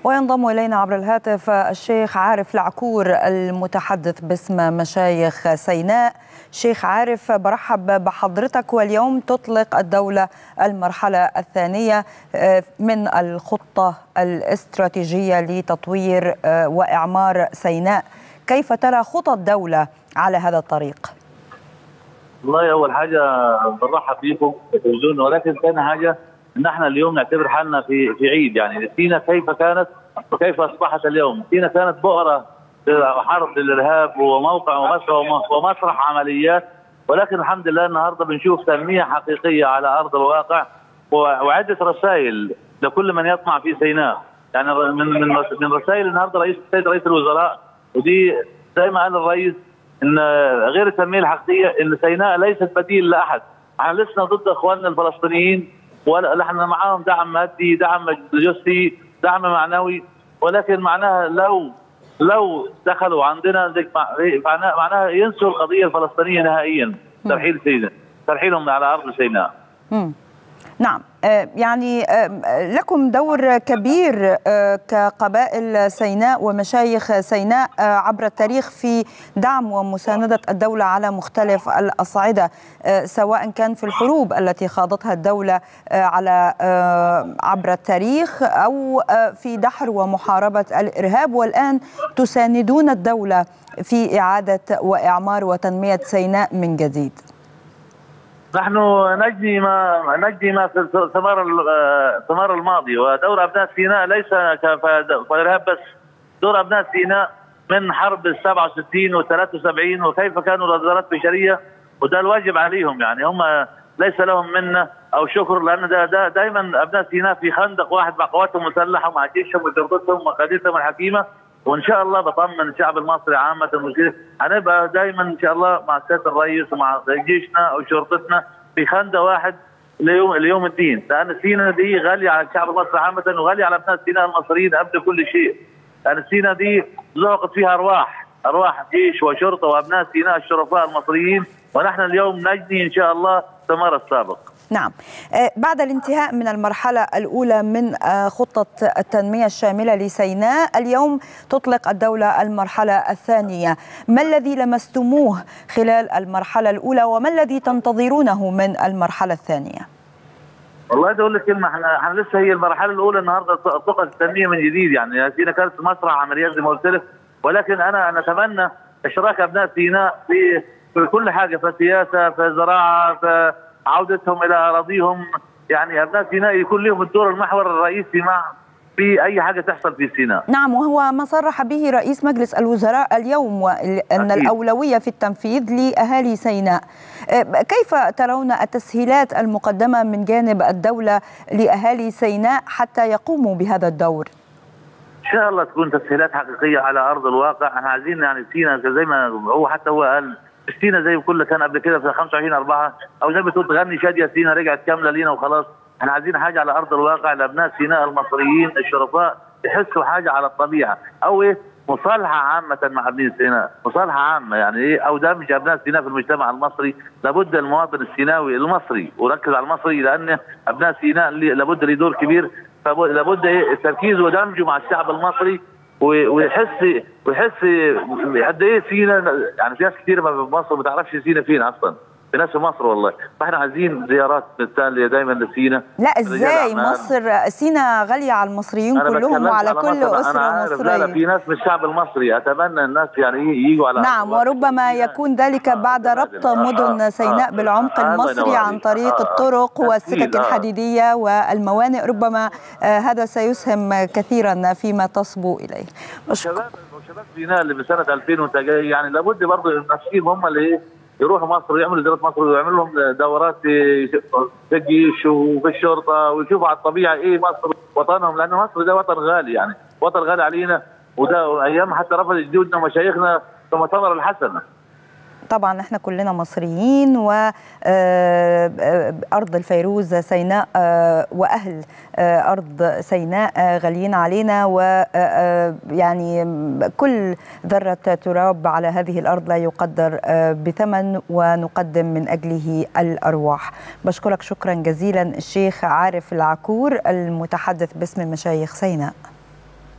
وينضم إلينا عبر الهاتف الشيخ عارف العكور المتحدث باسم مشايخ سيناء شيخ عارف برحب بحضرتك واليوم تطلق الدولة المرحلة الثانية من الخطة الاستراتيجية لتطوير وإعمار سيناء كيف ترى خطى الدولة على هذا الطريق؟ والله اول حاجه بنرحب بيكم في ولكن ثاني حاجه ان احنا اليوم نعتبر حالنا في في عيد يعني سينا كيف كانت وكيف اصبحت اليوم سينا كانت بؤره حرب للارهاب وموقع ومسرح عمليات ولكن الحمد لله النهارده بنشوف تنميه حقيقيه على ارض الواقع وعده رسائل لكل من يطمع في سيناء يعني من من من رسائل النهارده رئيس السيد رئيس الوزراء ودي زي ما قال الرئيس ان غير التنميه الحقيقيه ان سيناء ليست بديل لاحد احنا لسنا ضد اخواننا الفلسطينيين ولا احنا معاهم دعم مادي دعم جسدي دعم معنوي ولكن معناها لو لو دخلوا عندنا معناها ينسوا القضيه الفلسطينيه نهائيا ترحيل سيناء ترحيلهم على ارض سيناء نعم يعني لكم دور كبير كقبائل سيناء ومشايخ سيناء عبر التاريخ في دعم ومساندة الدولة على مختلف الأصعدة سواء كان في الحروب التي خاضتها الدولة على عبر التاريخ أو في دحر ومحاربة الإرهاب والآن تساندون الدولة في إعادة وإعمار وتنمية سيناء من جديد نحن نجني ما نجني ما في ثمار ثمار الماضي ودور ابناء سيناء ليس كارهاب بس دور ابناء سيناء من حرب ال 67 و 73 وكيف كانوا غزارات بشريه وده الواجب عليهم يعني هم ليس لهم منا او شكر لان ده, ده دايما ابناء سيناء في خندق واحد مع قواتهم المسلحه ومع جيشهم وشرطتهم وقادتهم الحكيمه وان شاء الله بطمن الشعب المصري عامه هنبقى دايما ان شاء الله مع سياده الرئيس ومع جيشنا او شرطتنا في خندق واحد ليوم ليوم الدين لان سينا دي غاليه على الشعب المصري عامه وغاليه على ابناء سيناء المصريين قبل كل شيء لان سينا دي ذوقت فيها ارواح ارواح جيش وشرطه وابناء سيناء الشرفاء المصريين ونحن اليوم نجني ان شاء الله ثمار السابق نعم بعد الانتهاء من المرحلة الأولى من خطة التنمية الشاملة لسيناء اليوم تطلق الدولة المرحلة الثانية ما الذي لمستموه خلال المرحلة الأولى وما الذي تنتظرونه من المرحلة الثانية والله ده اقول لك كلمه احنا احنا لسه هي المرحله الاولى النهارده طاقه التنميه من جديد يعني سينا كانت مسرح عمليات زي ما قلت لك ولكن انا نتمنى اشراك ابناء سيناء في في كل حاجه في السياسه في الزراعه في عودتهم الى اراضيهم يعني ابناء سيناء يكون لهم الدور المحور الرئيسي مع في اي حاجه تحصل في سيناء. نعم وهو ما صرح به رئيس مجلس الوزراء اليوم وان أكيد. الاولويه في التنفيذ لاهالي سيناء. كيف ترون التسهيلات المقدمه من جانب الدوله لاهالي سيناء حتى يقوموا بهذا الدور؟ ان شاء الله تكون تسهيلات حقيقيه على ارض الواقع، احنا عايزين يعني سينا زي ما هو حتى هو قال سينا زي كل كان قبل كده في 25 4 او زي ما بتقول تغني شاديه سينا رجعت كامله لينا وخلاص احنا عايزين حاجه على ارض الواقع لابناء سيناء المصريين الشرفاء يحسوا حاجه على الطبيعه او ايه مصالحه عامه مع ابناء سيناء، مصالحه عامه يعني ايه او دمج ابناء سيناء في المجتمع المصري، لابد المواطن السيناوي المصري وركز على المصري لان ابناء سيناء لابد له دور كبير فلابد ايه التركيز ودمجه مع الشعب المصري ويحس ويحس قد ايه سينا يعني في ناس كثير في مصر ما تعرفش سينا فين اصلا في ناس في مصر والله فاحنا عايزين زيارات متتاليه دايما لسينا لا ازاي مصر سينا غاليه على المصريين كلهم وعلى كل اسره أنا مصريه لا في ناس من الشعب المصري اتمنى الناس يعني يجوا على نعم وربما يكون ذلك بعد ربط مدن سيناء بالعمق المصري عن طريق الطرق والسكك الحديديه والموانئ ربما هذا سيسهم كثيرا فيما تصبو اليه شباب شباب سيناء اللي بسنه 2000 وانت جاي يعني لابد برضه الناشئين هم اللي ايه يروحوا مصر ويعملوا زيارات مصر ويعملوا لهم دورات في الجيش وفي الشرطه ويشوفوا على الطبيعه ايه مصر وطنهم لان مصر ده وطن غالي يعني وطن غالي علينا وده ايام حتى رفض جدودنا ومشايخنا ثم ثمر الحسنه طبعا احنا كلنا مصريين وارض الفيروز سيناء واهل ارض سيناء غاليين علينا ويعني كل ذره تراب على هذه الارض لا يقدر بثمن ونقدم من اجله الارواح بشكرك شكرا جزيلا الشيخ عارف العكور المتحدث باسم مشايخ سيناء